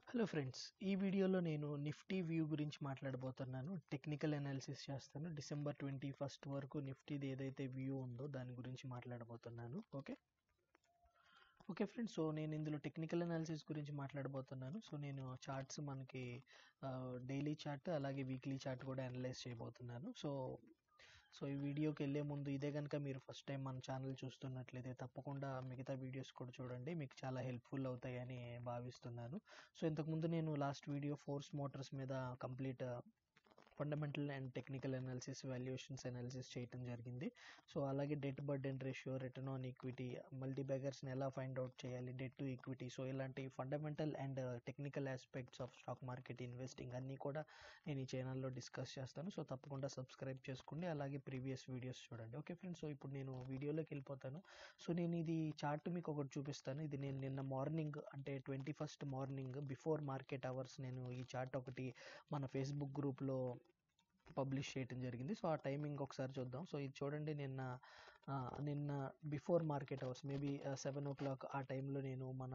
hello friends ఈ వీడియోలో నేను నిఫ్టీ వ్యూ గురించి మాట్లాడబోతున్నాను టెక్నికల్ అనాలిసిస్ చేస్తాను డిసెంబర్ ట్వంటీ ఫస్ట్ వరకు నిఫ్టీది ఏదైతే వ్యూ ఉందో దాని గురించి మాట్లాడబోతున్నాను ఓకే ఓకే ఫ్రెండ్స్ సో నేను ఇందులో టెక్నికల్ అనాలిసిస్ గురించి మాట్లాడబోతున్నాను సో నేను చార్ట్స్ మనకి డైలీ చార్ట్ అలాగే వీక్లీ చార్ట్ కూడా అనలైజ్ చేయబోతున్నాను సో సో ఈ వీడియోకి వెళ్ళే ముందు ఇదే కనుక మీరు ఫస్ట్ టైం మన ఛానల్ చూస్తున్నట్లయితే తప్పకుండా మిగతా వీడియోస్ కూడా చూడండి మీకు చాలా హెల్ప్ఫుల్ అవుతాయని భావిస్తున్నాను సో ఇంతకుముందు నేను లాస్ట్ వీడియో ఫోర్స్ మోటార్స్ మీద complete fundamental and technical analysis valuations analysis చేయడం జరిగింది సో అలాగే debt burden ratio return on equity multi బ్యాగర్స్ని ఎలా ఫైండ్ అవుట్ చేయాలి డెట్ టు ఈక్విటీ సో ఇలాంటి fundamental and technical aspects of stock market investing అన్నీ కూడా నేను ఈ ఛానల్లో డిస్కస్ చేస్తాను సో తప్పకుండా సబ్స్క్రైబ్ చేసుకోండి అలాగే ప్రీవియస్ వీడియోస్ చూడండి ఓకే ఫ్రెండ్స్ సో ఇప్పుడు నేను వీడియోలోకి వెళ్ళిపోతాను సో నేను ఇది చార్ట్ మీకు ఒకటి చూపిస్తాను ఇది నేను నిన్న మార్నింగ్ అంటే twenty first morning before market hours నేను ఈ చార్ట్ ఒకటి మన ఫేస్బుక్ గ్రూప్లో పబ్లిష్ చేయడం జరిగింది సో ఆ టైమింగ్ ఒకసారి చూద్దాం సో ఇది చూడండి నిన్న నిన్న before market hours maybe seven o'clock ఆ టైంలో నేను మన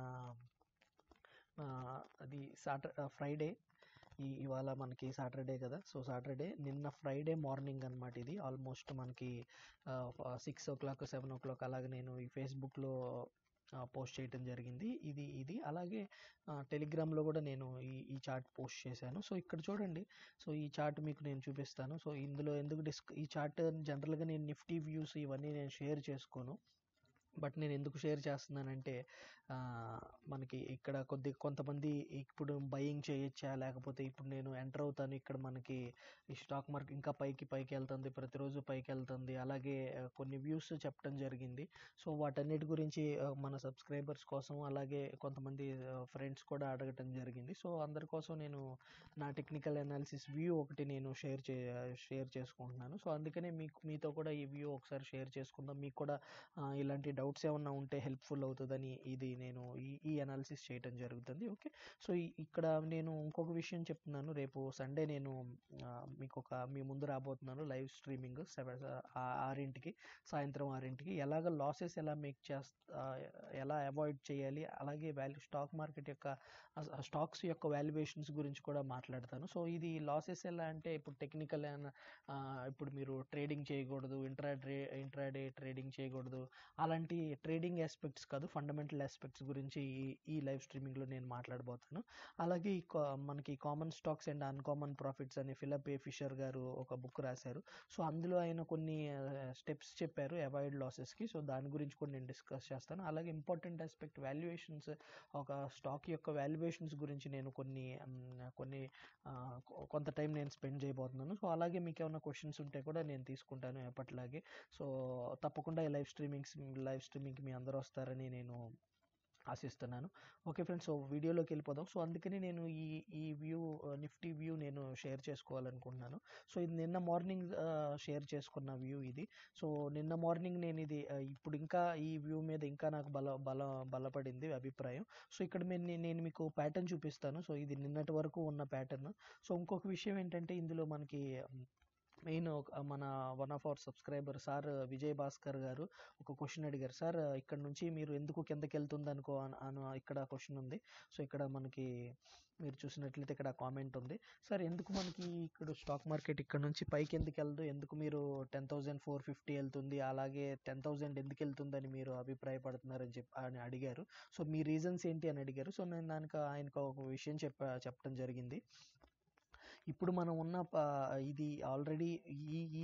అది సాటర్ ఫ్రైడే ఈ ఇవాళ మనకి సాటర్డే కదా సో సాటర్డే నిన్న ఫ్రైడే మార్నింగ్ అనమాట ఇది ఆల్మోస్ట్ మనకి six o'clock seven o'clock అలాగే నేను ఈ ఫేస్బుక్లో పోస్ట్ చేయడం జరిగింది ఇది ఇది అలాగే టెలిగ్రామ్లో కూడా నేను ఈ ఈ చార్ట్ పోస్ట్ చేశాను సో ఇక్కడ చూడండి సో ఈ చార్ట్ మీకు నేను చూపిస్తాను సో ఇందులో ఎందుకు డిస్క్ ఈ చార్ట్ జనరల్గా నేను నిఫ్టీ వ్యూస్ ఇవన్నీ నేను షేర్ చేసుకోను బట్ నేను ఎందుకు షేర్ చేస్తున్నానంటే మనకి ఇక్కడ కొద్ది కొంతమంది ఇప్పుడు బయింగ్ చేయొచ్చా లేకపోతే ఇప్పుడు నేను ఎంటర్ అవుతాను ఇక్కడ మనకి ఈ స్టాక్ మార్కెట్ ఇంకా పైకి పైకి వెళ్తుంది ప్రతిరోజు పైకి వెళ్తుంది అలాగే కొన్ని వ్యూస్ చెప్పడం జరిగింది సో వాటన్నిటి గురించి మన సబ్స్క్రైబర్స్ కోసం అలాగే కొంతమంది ఫ్రెండ్స్ కూడా అడగటం జరిగింది సో అందరి కోసం నేను నా టెక్నికల్ అనాలిసిస్ వ్యూ ఒకటి నేను షేర్ చే షేర్ చేసుకుంటున్నాను సో అందుకనే మీకు మీతో కూడా ఈ వ్యూ ఒకసారి షేర్ చేసుకుందాం మీకు కూడా ఇలాంటి డౌట్స్ ఏమన్నా ఉంటే హెల్ప్ఫుల్ అవుతుందని ఇది నేను ఈ ఈ అనాలిసిస్ చేయడం జరుగుతుంది ఓకే సో ఇక్కడ నేను ఇంకొక విషయం చెప్తున్నాను రేపు సండే నేను మీకు ఒక మీ ముందు రాబోతున్నాను లైవ్ స్ట్రీమింగ్ సెవెన్ ఆరింటికి సాయంత్రం ఆరింటికి ఎలాగ లాసెస్ ఎలా మేక్ చేస్తా ఎలా అవాయిడ్ చేయాలి అలాగే వాల్యూ స్టాక్ మార్కెట్ యొక్క స్టాక్స్ యొక్క వాల్యుయేషన్స్ గురించి కూడా మాట్లాడతాను సో ఇది లాసెస్ ఎలా అంటే ఇప్పుడు టెక్నికల్ ఇప్పుడు మీరు ట్రేడింగ్ చేయకూడదు ఇంట్రా ట్రే ఇంట్రాడే ట్రేడింగ్ చేయకూడదు అలాంటి ట్రేడింగ్ ఆస్పెక్ట్స్ కాదు ఫండమెంటల్ ఆస్పెక్ట్స్ గురించి ఈ ఈ లైవ్ స్ట్రీమింగ్లో నేను మాట్లాడబోతాను అలాగే ఈ మనకి common stocks and uncommon profits అని ఫిలప్ ఏ ఫిషర్ గారు ఒక బుక్ రాశారు సో అందులో ఆయన కొన్ని స్టెప్స్ చెప్పారు అవాయిడ్ లాసెస్కి సో దాని గురించి కూడా నేను డిస్కస్ చేస్తాను అలాగే ఇంపార్టెంట్ ఆస్పెక్ట్ వాల్యుయేషన్స్ ఒక స్టాక్ యొక్క వాల్యుయేషన్స్ గురించి నేను కొన్ని కొన్ని కొంత టైం నేను స్పెండ్ చేయబోతున్నాను సో అలాగే మీకు ఏమైనా క్వశ్చన్స్ ఉంటే కూడా నేను తీసుకుంటాను ఎప్పటిలాగే సో తప్పకుండా ఈ లైవ్ స్ట్రీమింగ్స్ లైవ్ స్ట్రీమింగ్కి మీ అందరూ వస్తారని నేను ఆశిస్తున్నాను ఓకే ఫ్రెండ్స్ సో వీడియోలోకి వెళ్ళిపోదాం సో అందుకని నేను ఈ ఈ వ్యూ నిఫ్టీ వ్యూ నేను షేర్ చేసుకోవాలనుకుంటున్నాను సో ఇది నిన్న మార్నింగ్ షేర్ చేసుకున్న వ్యూ ఇది సో నిన్న మార్నింగ్ నేను ఇది ఇప్పుడు ఇంకా ఈ వ్యూ మీద ఇంకా నాకు బల బల బలపడింది అభిప్రాయం సో ఇక్కడ నేను నేను మీకు ప్యాటర్న్ చూపిస్తాను సో ఇది నిన్నటి వరకు ఉన్న ప్యాటర్న్ సో ఇంకొక విషయం ఏంటంటే ఇందులో మనకి మెయిన్ మన one of our subscriber sir Vijay Bhaskar గారు ఒక క్వశ్చన్ అడిగారు సార్ ఇక్కడ నుంచి మీరు ఎందుకు కిందకి వెళ్తుంది అనుకో అని ఇక్కడ క్వశ్చన్ ఉంది సో ఇక్కడ మనకి మీరు చూసినట్లయితే ఇక్కడ కామెంట్ ఉంది సార్ ఎందుకు మనకి ఇక్కడ స్టాక్ మార్కెట్ ఇక్కడ నుంచి పైకి ఎందుకు వెళ్దు ఎందుకు మీరు టెన్ థౌజండ్ ఫోర్ ఫిఫ్టీ వెళ్తుంది అలాగే టెన్ థౌజండ్ ఎందుకు వెళ్తుందని మీరు అభిప్రాయపడుతున్నారని చెప్పి అని అడిగారు సో మీ రీజన్స్ ఏంటి అని అడిగారు సో నేను దానికి ఆయనకు ఒక విషయం చెప్ప చెప్పడం జరిగింది ఇప్పుడు మనం ఉన్న ఇది ఆల్రెడీ ఈ ఈ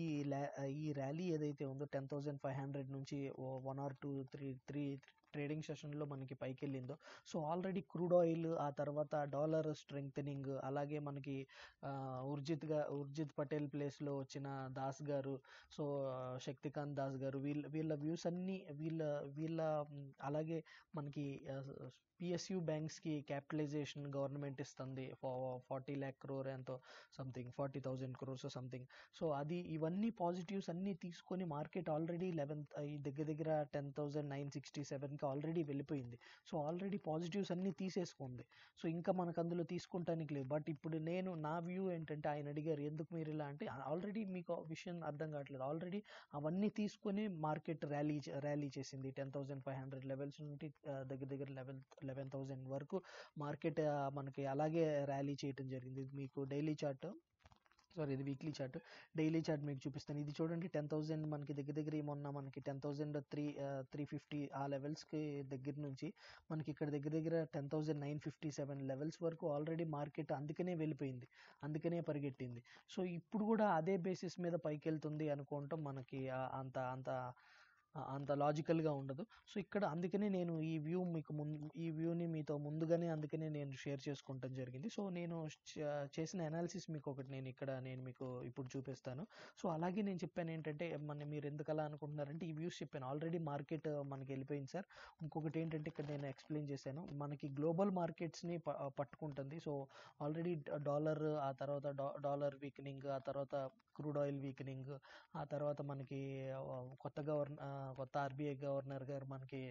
ఈ ర్యాలీ ఏదైతే ఉందో టెన్ థౌజండ్ ఫైవ్ హండ్రెడ్ నుంచి one or two three three trading సెషన్లో మనకి పైకి వెళ్ళిందో సో ఆల్రెడీ క్రూడ్ ఆయిల్ ఆ తర్వాత డాలర్ స్ట్రెంగ్తనింగ్ అలాగే మనకి ఉర్జిత్గా ఉర్జిత్ పటేల్ ప్లేస్లో వచ్చిన దాస్ గారు సో శక్తికాంత్ దాస్ గారు వీళ్ళ వీళ్ళ వ్యూస్ అన్నీ వీళ్ళ వీళ్ళ అలాగే మనకి పిఎస్యు బ్యాంక్స్కి క్యాపిటలైజేషన్ గవర్నమెంట్ ఇస్తుంది ఫార్టీ ల్యాక్ క్రోర్ ఎంతో something forty thousand crores something so అది ఇవన్నీ పాజిటివ్స్ అన్నీ తీసుకొని మార్కెట్ ఆల్రెడీ లెవెన్త్ దగ్గర దగ్గర టెన్ థౌజండ్ నైన్ సిక్స్టీ సెవెన్కి ఆల్రెడీ వెళ్ళిపోయింది సో ఆల్రెడీ పాజిటివ్స్ అన్నీ తీసేసుకుంది సో ఇంకా మనకు అందులో తీసుకుంటానికి లేదు బట్ ఇప్పుడు నేను నా వ్యూ ఏంటంటే ఆయన అడిగారు ఎందుకు మీరు ఇలా అంటే ఆల్రెడీ మీకు విషయం అర్థం కావట్లేదు ఆల్రెడీ అవన్నీ తీసుకొని మార్కెట్ ర్యాలీ ర్యాలీ చేసింది ten thousand five hundred levels నుండి దగ్గర దగ్గర లెవెల్ లెవెన్ థౌజండ్ వరకు మార్కెట్ మనకి అలాగే ర్యాలీ చేయటం జరిగింది ఇది మీకు డైలీ చార్ట్ సారీ ఇది వీక్లీ చార్ట్ డైలీ చార్ట్ మీకు చూపిస్తాను ఇది చూడండి టెన్ థౌజండ్ మనకి దగ్గర దగ్గర ఈ మొన్న మనకి ten thousand three three fifty ఆ లెవెల్స్కి దగ్గర నుంచి మనకి ఇక్కడ దగ్గర దగ్గర ten thousand nine fifty seven levels వరకు ఆల్రెడీ మార్కెట్ అందుకనే వెళ్ళిపోయింది అందుకనే పరిగెట్టింది సో ఇప్పుడు కూడా అదే బేసిస్ మీద పైకి వెళ్తుంది అనుకోవటం మనకి ఆ అంత అంత ఆ అంత లాజికల్గా ఉండదు సో ఇక్కడ అందుకనే నేను ఈ వ్యూ మీకు ముందు ఈ వ్యూని మీతో ముందుగానే అందుకనే నేను షేర్ చేసుకుంటాం జరిగింది సో నేను చ- చేసిన అనాలిసిస్ మీకు ఒకటి నేను ఇక్కడ నేను మీకు ఇప్పుడు చూపిస్తాను సో అలాగే నేను చెప్పాను ఏంటంటే మన మీరు ఎందుకు అలా అనుకుంటున్నారంటే ఈ వ్యూస్ చెప్పాను ఆల్రెడీ మార్కెట్ మనకి వెళ్ళిపోయింది సార్ ఇంకొకటి ఏంటంటే ఇక్కడ నేను ఎక్స్ప్లెయిన్ చేశాను మనకి గ్లోబల్ మార్కెట్స్ని పట్టుకుంటుంది సో ఆల్రెడీ డాలర్ ఆ తర్వాత డాలర్ వీకనింగ్ ఆ తర్వాత క్రూడ్ ఆయిల్ వీకనింగ్ ఆ తర్వాత మనకి ఆ, కొత్త గవర్న ఆ, కొత్త ఆర్బీఐ గవర్నర్ గారు మనకి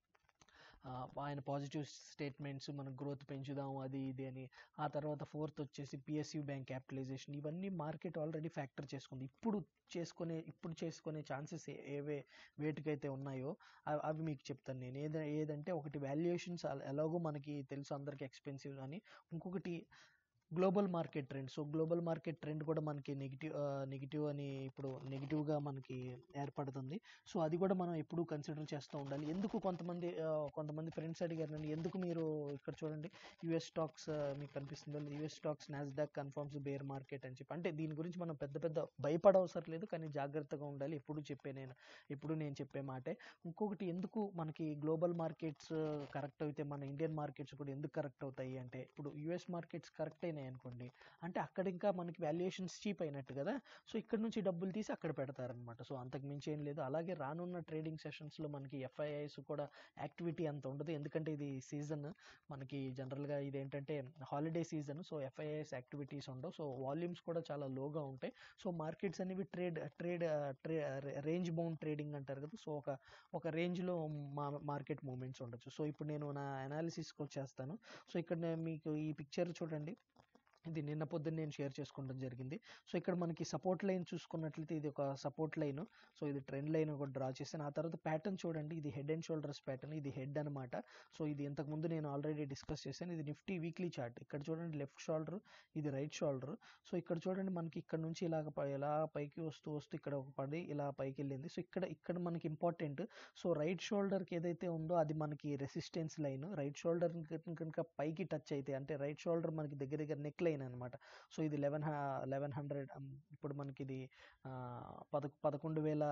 ఆ, ఆయన పాజిటివ్ స్టేట్మెంట్స్ మన గ్రోత్ పెంచుదాం అది ఇది అని ఆ తర్వాత ఫోర్త్ వచ్చేసి పిఎస్యూ బ్యాంక్ క్యాపిటలైజేషన్ ఇవన్నీ మార్కెట్ ఆల్రెడీ ఫ్యాక్టర్ చేసుకుంది ఇప్పుడు చేసుకునే ఇప్పుడు చేసుకునే ఛాన్సెస్ ఏవే వేటికైతే ఉన్నాయో అవి అవి మీకు చెప్తాను నేను ఏద ఏదంటే ఒకటి వాల్యుయేషన్స్ ఎలాగో మనకి తెలుసు అందరికి ఎక్స్పెన్సివ్ అని ఇంకొకటి global market trend so global market trend కూడా మనకి నెగిటివ్ నెగిటివ్ అని ఇప్పుడు నెగిటివ్గా మనకి ఏర్పడుతుంది సో అది కూడా మనం ఎప్పుడూ కన్సిడర్ చేస్తూ ఉండాలి ఎందుకు కొంతమంది ఆ, కొంతమంది ఫ్రెండ్స్ అడిగారు నన్ను ఎందుకు మీరు ఇక్కడ చూడండి యుఎస్ స్టాక్స్ మీకు కనిపిస్తుంది US stocks Nasdaq confirms bear market అని చెప్పి అంటే దీని గురించి మనం పెద్ద పెద్ద భయపడవసరం లేదు కానీ జాగ్రత్తగా ఉండాలి ఎప్పుడు చెప్పే నేను ఎప్పుడు నేను చెప్పే మాటే ఇంకొకటి ఎందుకు మనకి గ్లోబల్ మార్కెట్స్ కరెక్ట్ అయితే మన ఇండియన్ మార్కెట్స్ కూడా ఎందుకు కరెక్ట్ అవుతాయి అంటే ఇప్పుడు యుఎస్ మార్కెట్స్ కరెక్ట్ అయినాయి అనుకోండి అంటే అక్కడ ఇంకా మనకి వాల్యుయేషన్స్ చీప్ అయినట్టు కదా సో ఇక్కడ నుంచి డబ్బులు తీసి అక్కడ పెడతారనమాట సో అంతకు మించి ఏం లేదు అలాగే రానున్న ట్రేడింగ్ సెషన్స్లో మనకి ఎఫ్ఐఐస్ కూడా యాక్టివిటీ అంత ఉండదు ఎందుకంటే ఇది సీజన్ మనకి జనరల్గా ఇది ఏంటంటే holiday season so FIIs activities ఉండవు సో వాల్యూమ్స్ కూడా చాలా లోగా ఉంటాయి సో మార్కెట్స్ అనేవి ట్రేడ్ ట్రేడ్ ట్రే రేంజ్ బౌండ్ ట్రేడింగ్ అంటారు కదా సో ఒక ఒక రేంజ్లో మా మార్కెట్ మూమెంట్స్ ఉండొచ్చు సో ఇప్పుడు నేను నా అనాలిసిస్కి వచ్చేస్తాను సో ఇక్కడ నేను మీకు ఈ పిక్చర్ చూడండి ఇది నిన్న పొద్దున్న నేను షేర్ చేసుకోవడం జరిగింది సో ఇక్కడ మనకి సపోర్ట్ లైన్ చూసుకున్నట్లయితే ఇది ఒక సపోర్ట్ లైన్ సో ఇది ట్రెండ్ లైన్ ఒకటి డ్రా చేశాను ఆ తర్వాత ప్యాటర్న్ చూడండి ఇది హెడ్ అండ్ షోల్డర్స్ ప్యాటర్న్ ఇది హెడ్ అనమాట సో ఇది ఇంతకుముందు నేను ఆల్రెడీ డిస్కస్ చేశాను ఇది నిఫ్టీ వీక్లీ చార్ట్ ఇక్కడ చూడండి లెఫ్ట్ షోల్డర్ ఇది రైట్ షోల్డర్ సో ఇక్కడ చూడండి మనకి ఇక్కడ నుంచి ఇలాగ పై- ఇలా పైకి వస్తూ వస్తూ ఇక్కడ ఒక పడి ఇలా పైకి వెళ్ళింది సో ఇక్కడ ఇక్కడ మనకి ఇంపార్టెంట్ సో రైట్ షోల్డర్కి ఏదైతే ఉందో అది మనకి రెసిస్టెన్స్ లైన్ రైట్ షోల్డర్ కనుక పైకి టచ్ అయితే అంటే రైట్ షోల్డర్ మనకి దగ్గర దగ్గర నెక్ లైన్ అనమాట సో ఇది లెవెన్ లెవెన్ హండ్రెడ్ ఇప్పుడు మనకి ఇది ఆ, పద పదకొండు వేల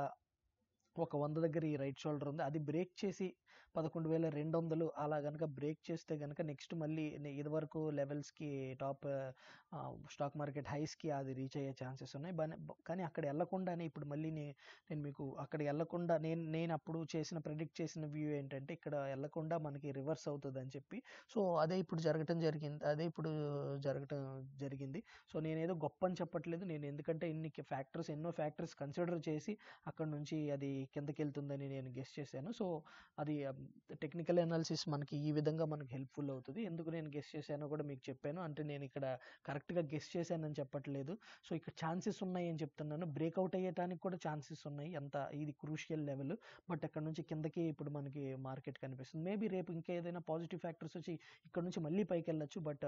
ఒక వంద దగ్గర ఈ రైట్ షోల్డర్ ఉంది అది బ్రేక్ చేసి పదకొండు వేల రెండు వందలు అలా కనుక బ్రేక్ చేస్తే కనుక నెక్స్ట్ మళ్ళీ నే- ఇది వరకు లెవెల్స్కి టాప్ స్టాక్ మార్కెట్ హైస్కి అది రీచ్ అయ్యే ఛాన్సెస్ ఉన్నాయి బన- బ- కానీ అక్కడ వెళ్ళకుండానే ఇప్పుడు మళ్ళీ నే- నేను మీకు అక్కడ వెళ్ళకుండా నేను నేను అప్పుడు చేసిన ప్రెడిక్ట్ చేసిన వ్యూ ఏంటంటే ఇక్కడ వెళ్ళకుండా మనకి రివర్స్ అవుతుంది అని చెప్పి సో అదే ఇప్పుడు జరగటం జరిగింది అదే ఇప్పుడు జరగటం జరిగింది సో నేనేదో గొప్ప అని చెప్పట్లేదు నేను ఎందుకంటే ఇన్ని ఫ్యాక్టర్స్ ఎన్నో ఫ్యాక్టర్స్ కన్సిడర్ చేసి అక్కడ నుంచి అది కిందకి వెళ్తుందని నేను గెస్ చేశాను సో అది టెక్నికల్ అనాలిసిస్ మనకి ఈ విధంగా మనకి హెల్ప్ఫుల్ అవుతుంది ఎందుకు నేను గెస్ చేశానో కూడా మీకు చెప్పాను అంటే నేను ఇక్కడ కరెక్ట్గా గెస్ చేశానని చెప్పట్లేదు సో ఇక్కడ ఛాన్సెస్ ఉన్నాయి అని చెప్తున్నాను బ్రేక్అవుట్ అయ్యేటానికి కూడా ఛాన్సెస్ ఉన్నాయి అంత ఇది క్రూషియల్ లెవెల్ బట్ అక్కడ నుంచి కిందకి ఇప్పుడు మనకి మార్కెట్ కనిపిస్తుంది మేబీ రేపు ఇంకా ఏదైనా పాజిటివ్ ఫ్యాక్టర్స్ వచ్చి ఇక్కడ నుంచి మళ్ళీ పైకి వెళ్ళొచ్చు బట్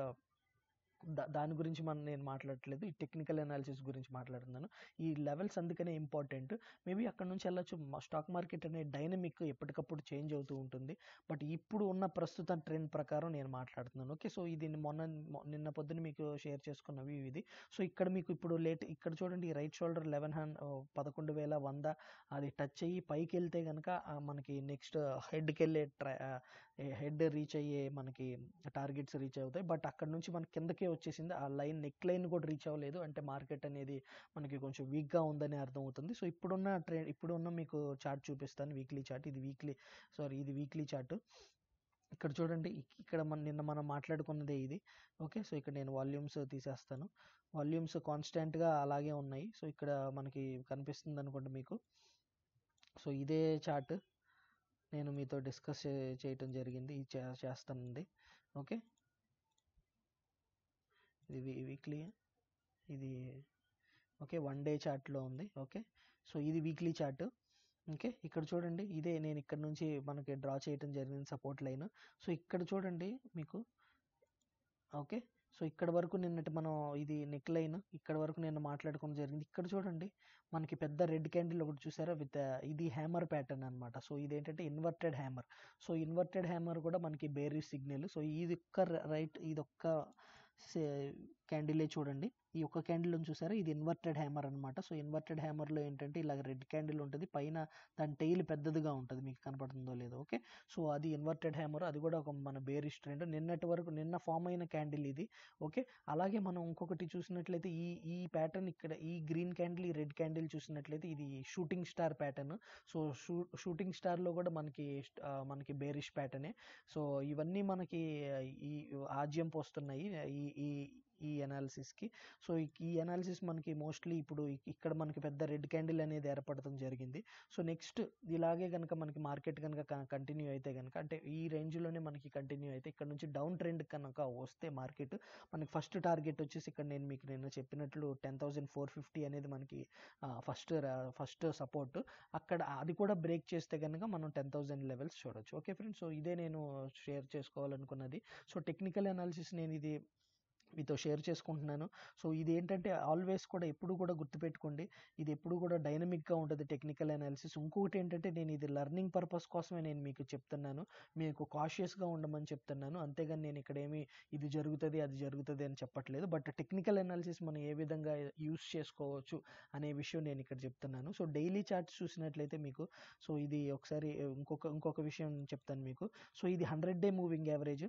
దా దాని గురించి మనం నేను మాట్లాడట్లేదు ఈ టెక్నికల్ అనాలిసిస్ గురించి మాట్లాడుతున్నాను ఈ లెవెల్స్ అందుకనే ఇంపార్టెంట్ మేబీ అక్కడ నుంచి వెళ్ళొచ్చు స్టాక్ మార్కెట్ అనే డైనమిక్ ఎప్పటికప్పుడు చేంజ్ అవుతూ ఉంటుంది బట్ ఇప్పుడు ఉన్న ప్రస్తుత ట్రెండ్ ప్రకారం నేను మాట్లాడుతున్నాను ఓకే సో ఇది మొన్న మొ- నిన్న పొద్దున మీకు షేర్ చేసుకున్నవి ఇది సో ఇక్కడ మీకు ఇప్పుడు లేట్ ఇక్కడ చూడండి రైట్ షోల్డర్ లెవెన్ హండ్ పదకొండు వేల వంద అది టచ్ అయ్యి పైకి వెళ్తే కనుక మనకి నెక్స్ట్ హెడ్కి వెళ్ళే ట్రై హెడ్ రీచ్ అయ్యే మనకి టార్గెట్స్ రీచ్ అవుతాయి బట్ అక్కడ నుంచి మనకి కిందకే వచ్చేసింది ఆ లైన్ నెక్ లైన్ కూడా రీచ్ అవ్వలేదు అంటే మార్కెట్ అనేది మనకి కొంచెం వీక్గా ఉందని అర్థం అవుతుంది సో ఇప్పుడున్న ట్రెండ్ ఇప్పుడున్న మీకు చార్ట్ చూపిస్తాను వీక్లీ చార్ట్ ఇది వీక్లీ సారీ ఇది వీక్లీ చార్ట్ ఇక్కడ చూడండి ఇక్- ఇక్కడ మన నిన్న మనం మాట్లాడుకున్నదే ఇది ఓకే సో ఇక్కడ నేను వాల్యూమ్స్ తీసేస్తాను వాల్యూమ్స్ కాన్స్టెంట్గా అలాగే ఉన్నాయి సో ఇక్కడ మనకి కనిపిస్తుంది అనుకోండి మీకు సో ఇదే చార్ట్ నేను మీతో డిస్కస్ చేయటం జరిగింది ఇది చే- చేస్తానండి ఓకే ఇది వీక్లీ ఇది ఓకే వన్ డే చార్ట్లో ఉంది ఓకే సో ఇది వీక్లీ చార్ట్ ఓకే ఇక్కడ చూడండి ఇదే నేను ఇక్కడ నుంచి మనకి డ్రా చేయటం జరిగింది సపోర్ట్ లైన్ సో ఇక్కడ చూడండి మీకు ఓకే సో ఇక్కడ వరకు నిన్నటి మనం ఇది నెక్ లైన్ ఇక్కడ వరకు నేను మాట్లాడుకోవడం జరిగింది ఇక్కడ చూడండి మనకి పెద్ద రెడ్ క్యాండిల్ ఒకటి చూసారా విత్ ఇది హ్యామర్ ప్యాటర్న్ అనమాట సో ఇదేంటంటే inverted hammer so inverted hammer కూడా మనకి బేరీ సిగ్నల్ సో ఇది ఒక్క రైట్ ఇది ఒక్క క్యాండిలే చూడండి ఈ ఒక్క క్యాండిల్ చూసారా ఇది ఇన్వర్టెడ్ హ్యామర్ అనమాట సో ఇన్వర్టెడ్ హ్యామర్లో ఏంటంటే ఇలా రెడ్ క్యాండిల్ ఉంటుంది పైన దాని టైల్ పెద్దదిగా ఉంటుంది మీకు కనపడుతుందో లేదో ఓకే సో అది ఇన్వర్టెడ్ హ్యామర్ అది కూడా ఒక మన బేరిష్ ట్రెండ్ నిన్నటి వరకు నిన్న ఫామ్ అయిన క్యాండిల్ ఇది ఓకే అలాగే మనం ఇంకొకటి చూసినట్లయితే ఈ ఈ ప్యాటర్న్ ఇక్కడ ఈ గ్రీన్ క్యాండిల్ ఈ రెడ్ క్యాండిల్ చూసినట్లయితే ఇది షూటింగ్ స్టార్ ప్యాటర్న్ సో షూ షూటింగ్ స్టార్లో కూడా మనకి ఆ, మనకి బేరిష్ ప్యాటర్నే సో ఇవన్నీ మనకి ఈ ఆజ్యం పోస్తున్నాయి ఈ ఈ ఈ అనాలిసిస్కి సో ఈ- ఈ అనాలిసిస్ మనకి మోస్ట్లీ ఇప్పుడు ఇ- ఇక్కడ మనకి పెద్ద రెడ్ క్యాండిల్ అనేది ఏర్పడటం జరిగింది సో నెక్స్ట్ ఇలాగే కనుక మనకి మార్కెట్ కనుక కంటిన్యూ అయితే కనుక అంటే ఈ రేంజ్లోనే మనకి కంటిన్యూ అయితే ఇక్కడ నుంచి డౌన్ ట్రెండ్ కనుక వస్తే మార్కెట్ మనకి ఫస్ట్ టార్గెట్ వచ్చేసి ఇక్కడ నేను మీకు నేను చెప్పినట్లు టెన్ థౌసండ్ ఫోర్ ఫిఫ్టీ అనేది మనకి ఫస్ట్ ఫస్ట్ సపోర్ట్ అక్కడ అది కూడా బ్రేక్ చేస్తే కనుక మనం టెన్ థౌసండ్ లెవెల్స్ చూడొచ్చు ఓకే ఫ్రెండ్స్ సో ఇదే నేను షేర్ చేసుకోవాలనుకున్నది సో టెక్నికల్ అనాలిసిస్ నేను ఇది మీతో షేర్ చేసుకుంటున్నాను సో ఇది ఏంటంటే ఆల్వేస్ కూడా ఎప్పుడు కూడా గుర్తుపెట్టుకోండి ఇది ఎప్పుడు కూడా డైనమిక్గా ఉంటుంది టెక్నికల్ అనాలిసిస్ ఇంకొకటి ఏంటంటే నేను ఇది లెర్నింగ్ పర్పస్ కోసమే నేను మీకు చెప్తున్నాను మీకు కాషియస్గా ఉండమని చెప్తున్నాను అంతేగాని నేను ఇక్కడ ఏమి ఇది జరుగుతుంది అది జరుగుతుంది అని చెప్పట్లేదు బట్ టెక్నికల్ అనాలిసిస్ మనం ఏ విధంగా యూస్ చేసుకోవచ్చు అనే విషయం నేను ఇక్కడ చెప్తున్నాను సో డైలీ చార్ట్స్ చూసినట్లయితే మీకు సో ఇది ఒకసారి ఇంకొక ఇంకొక విషయం చెప్తాను మీకు సో ఇది hundred day moving average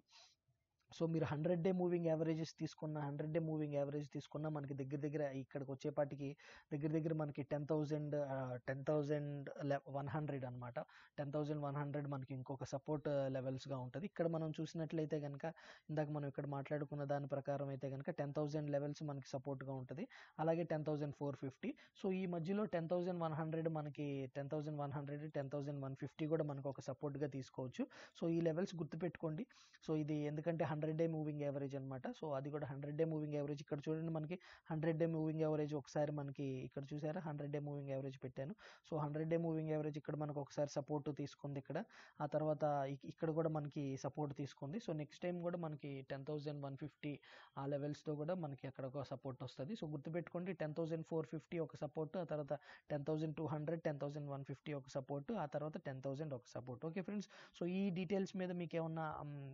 so మీరు హండ్రెడ్ డే మూవింగ్ యావరేజెస్ తీసుకున్న హండ్రెడ్ డే మూవింగ్ యావరేజ్ తీసుకున్న మనకి దగ్గర దగ్గర ఇక్కడికి వచ్చేపాటికి దగ్గర దగ్గర మనకి ten thousand ten thousand one hundred అనమాట టెన్ థౌజండ్ వన్ హండ్రెడ్ మనకి ఇంకొక సపోర్ట్ లెవెల్స్గా ఉంటుంది ఇక్కడ మనం చూసినట్లయితే కనుక ఇందాక మనం ఇక్కడ మాట్లాడుకున్న దాని ప్రకారం అయితే కనుక టెన్ థౌజండ్ లెవెల్స్ మనకి సపోర్ట్గా ఉంటుంది అలాగే ten thousand four fifty so ఈ మధ్యలో టెన్ థౌజండ్ వన్ హండ్రెడ్ మనకి ten thousand one hundred ten thousand one fifty కూడా మనకు ఒక సపోర్ట్గా తీసుకోవచ్చు సో ఈ లెవెల్స్ గుర్తుపెట్టుకోండి సో ఇది ఎందుకంటే హండ్రెడ్ డే మూవింగ్ యావరేజ్ అనమాట సో అది కూడా హండ్రెడ్ డే మూవింగ్ యావరేజ్ ఇక్కడ చూడండి మనకి హండ్రెడ్ డే మూవింగ్ యావరేజ్ ఒకసారి మనకి ఇక్కడ చూసారా హండ్రెడ్ డే మూవింగ్ యావరేజ్ పెట్టాను so hundred day moving average ఇక్కడ మనకు ఒకసారి సపోర్ట్ తీసుకుంది ఇక్కడ ఆ తర్వాత ఇక్- ఇక్కడ కూడా మనకి సపోర్ట్ తీసుకుంది సో నెక్స్ట్ టైం కూడా మనకి టెన్ థౌజండ్ వన్ ఫిఫ్టీ ఆ లెవెల్స్తో కూడా మనకి అక్కడ ఒక సపోర్ట్ వస్తుంది సో గుర్తుపెట్టుకోండి టెన్ థౌజండ్ ఫోర్ ఫిఫ్టీ ఒక సపోర్ట్ ఆ తర్వాత ten thousand two hundred ten thousand one fifty ఒక సపోర్ట్ ఆ తర్వాత టెన్ థౌజండ్ ఒక సపోర్ట్ ఓకే ఫ్రెండ్స్ సో ఈ డీటెయిల్స్ మీద మీకు ఏమన్నా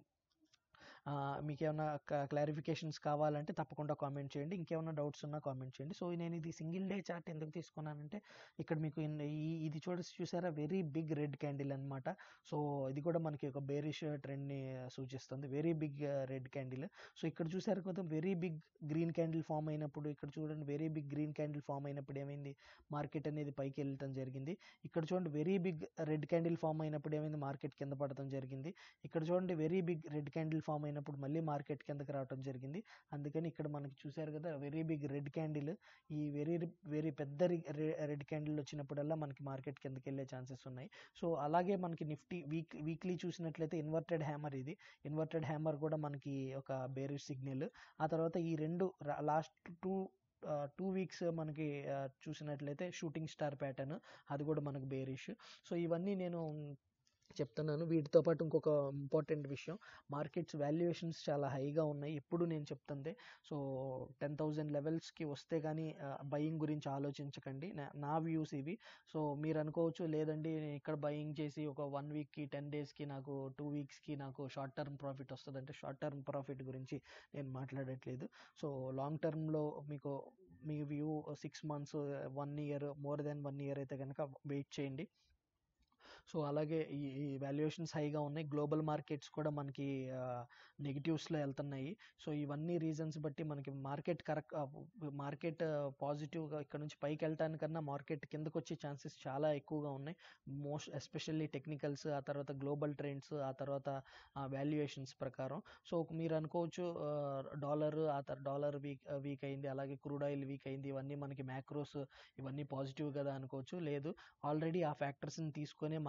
మీకు ఏమైనా క్లారిఫికేషన్స్ కావాలంటే తప్పకుండా కామెంట్ చేయండి ఇంకేమైనా డౌట్స్ ఉన్నా కామెంట్ చేయండి సో నేను ఇది సింగిల్ డే చార్ట్ ఎందుకు తీసుకున్నానంటే ఇక్కడ మీకు ఇన్- ఈ ఇది చూడ చూసారా వెరీ బిగ్ రెడ్ క్యాండిల్ అన్నమాట సో ఇది కూడా మనకి ఒక బేరిష్ ట్రెండ్ని సూచిస్తుంది very big red candle so ఇక్కడ చూసారు కదా very big green candle form అయినప్పుడు ఇక్కడ చూడండి very big green candle form అయినప్పుడు ఏమైంది మార్కెట్ అనేది పైకి వెళ్ళటం జరిగింది ఇక్కడ చూడండి very big red candle form అయినప్పుడు ఏమైంది మార్కెట్ కింద పడటం జరిగింది ఇక్కడ చూడండి very big red candle form అయినప్పుడు మళ్ళీ మార్కెట్ కిందకి రావటం జరిగింది అందుకని ఇక్కడ మనకి చూసారు కదా వెరీ బిగ్ రెడ్ క్యాండిల్ ఈ వెరీ వెరీ పెద్ద రెడ్ క్యాండిల్ వచ్చినప్పుడల్లా మనకి మార్కెట్ కిందకి వెళ్ళే ఛాన్సెస్ ఉన్నాయి సో అలాగే మనకి నిఫ్టీ వీక్ వీక్లీ చూసినట్లయితే ఇన్వర్టెడ్ హ్యామర్ ఇది ఇన్వర్టెడ్ హ్యామర్ కూడా మనకి ఒక బేరిష్ సిగ్నల్ ఆ తర్వాత ఈ రెండు లాస్ట్ టూ టూ వీక్స్ మనకి ఆ, చూసినట్లయితే షూటింగ్ స్టార్ ప్యాటర్న్ అది కూడా మనకు బేరిష్ సో ఇవన్నీ నేను చెప్తున్నాను వీటితో పాటు ఇంకొక ఇంపార్టెంట్ విషయం మార్కెట్స్ వాల్యుయేషన్స్ చాలా హైగా ఉన్నాయి ఎప్పుడు నేను చెప్తుంది సో టెన్ థౌజండ్ లెవెల్స్కి వస్తే కానీ బయింగ్ గురించి ఆలోచించకండి నా- నా వ్యూస్ ఇవి సో మీరు అనుకోవచ్చు లేదండి నేను ఇక్కడ బయింగ్ చేసి ఒక వన్ వీక్కి టెన్ డేస్కి నాకు టూ వీక్స్కి నాకు షార్ట్ టర్మ్ ప్రాఫిట్ వస్తుంది అంటే షార్ట్ టర్మ్ ప్రాఫిట్ గురించి నేను మాట్లాడట్లేదు సో లాంగ్ టర్మ్లో మీకు మీ view six months one year more than one year అయితే కనుక వెయిట్ చేయండి సో అలాగే ఈ ఈ వాల్యుయేషన్స్ హైగా ఉన్నాయి గ్లోబల్ మార్కెట్స్ కూడా మనకి నెగిటివ్స్లో వెళ్తున్నాయి సో ఇవన్నీ రీజన్స్ బట్టి మనకి మార్కెట్ కరెక్ట్ మార్కెట్ పాజిటివ్గా ఇక్కడ నుంచి పైకి వెళ్ళటానికన్నా మార్కెట్ కిందకు వచ్చే ఛాన్సెస్ చాలా ఎక్కువగా ఉన్నాయి మోస్ట్ ఎస్పెషల్లీ టెక్నికల్స్ ఆ తర్వాత గ్లోబల్ ట్రెండ్స్ ఆ తర్వాత వాల్యుయేషన్స్ ప్రకారం సో మీరు అనుకోవచ్చు డాలర్ ఆ తర్వాత డాలర్ వీక్ వీక్ అయింది అలాగే క్రూడ్ ఆయిల్ వీక్ అయింది ఇవన్నీ మనకి మ్యాక్రోస్ ఇవన్నీ పాజిటివ్ కదా అనుకోవచ్చు లేదు ఆల్రెడీ ఆ ఫ్యాక్టర్స్ని తీసుకొని మార్కెట్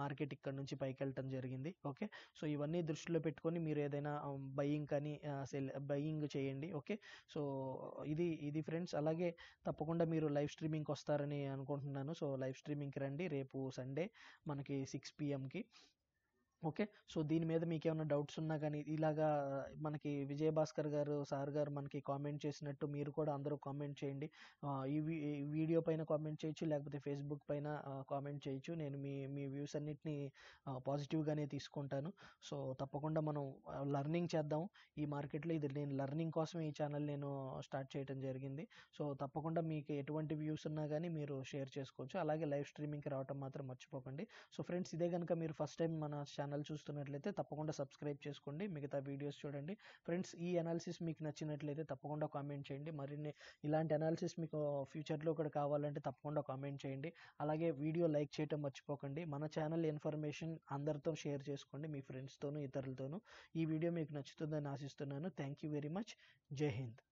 మార్కెట్ ఇక్కడ నుంచి పైకి వెళ్ళటం జరిగింది ఓకే సో ఇవన్నీ దృష్టిలో పెట్టుకొని మీరు ఏదైనా బయింగ్ కానీ సెల్ బయింగ్ చేయండి ఓకే సో ఇది ఇది ఫ్రెండ్స్ అలాగే తప్పకుండా మీరు లైవ్ స్ట్రీమింగ్కి వస్తారని అనుకుంటున్నాను సో లైవ్ స్ట్రీమింగ్కి రండి రేపు సండే మనకి సిక్స్ పిఎంకి ఓకే సో దీని మీద మీకు ఏమైనా డౌట్స్ ఉన్నా కానీ ఇలాగా మనకి విజయభాస్కర్ గారు సార్ గారు మనకి కామెంట్ చేసినట్టు మీరు కూడా అందరూ కామెంట్ చేయండి ఆ, ఈ వీ- ఈ వీడియో పైన కామెంట్ చేయొచ్చు లేకపోతే ఫేస్బుక్ పైన కామెంట్ చేయొచ్చు నేను మీ మీ వ్యూస్ అన్నిటిని పాజిటివ్గానే తీసుకుంటాను సో తప్పకుండా మనం లర్నింగ్ చేద్దాం ఈ మార్కెట్లో ఇది నేను లర్నింగ్ కోసం ఈ ఛానల్ నేను స్టార్ట్ చేయడం జరిగింది సో తప్పకుండా మీకు ఎటువంటి వ్యూస్ ఉన్నా కానీ మీరు షేర్ చేసుకోవచ్చు అలాగే లైవ్ స్ట్రీమింగ్కి రావటం మాత్రం మర్చిపోకండి సో ఫ్రెండ్స్ ఇదే కనుక మీరు ఫస్ట్ టైం మన ఛానల్ చూస్తున్నట్లయితే తప్పకుండా సబ్స్క్రైబ్ చేసుకోండి మిగతా వీడియోస్ చూడండి ఫ్రెండ్స్ ఈ అనాలిసిస్ మీకు నచ్చినట్లయితే తప్పకుండా కామెంట్ చేయండి మరిన్ని ఇలాంటి అనాలిసిస్ మీకు ఫ్యూచర్లో కూడా కావాలంటే తప్పకుండా కామెంట్ చేయండి అలాగే వీడియో లైక్ చేయటం మర్చిపోకండి మన ఛానల్ ఇన్ఫర్మేషన్ అందరితో షేర్ చేసుకోండి మీ ఫ్రెండ్స్తోనూ ఇతరులతోనూ ఈ వీడియో మీకు నచ్చుతుందని ఆశిస్తున్నాను థ్యాంక్ యూ వెరీ మచ్ జై హింద్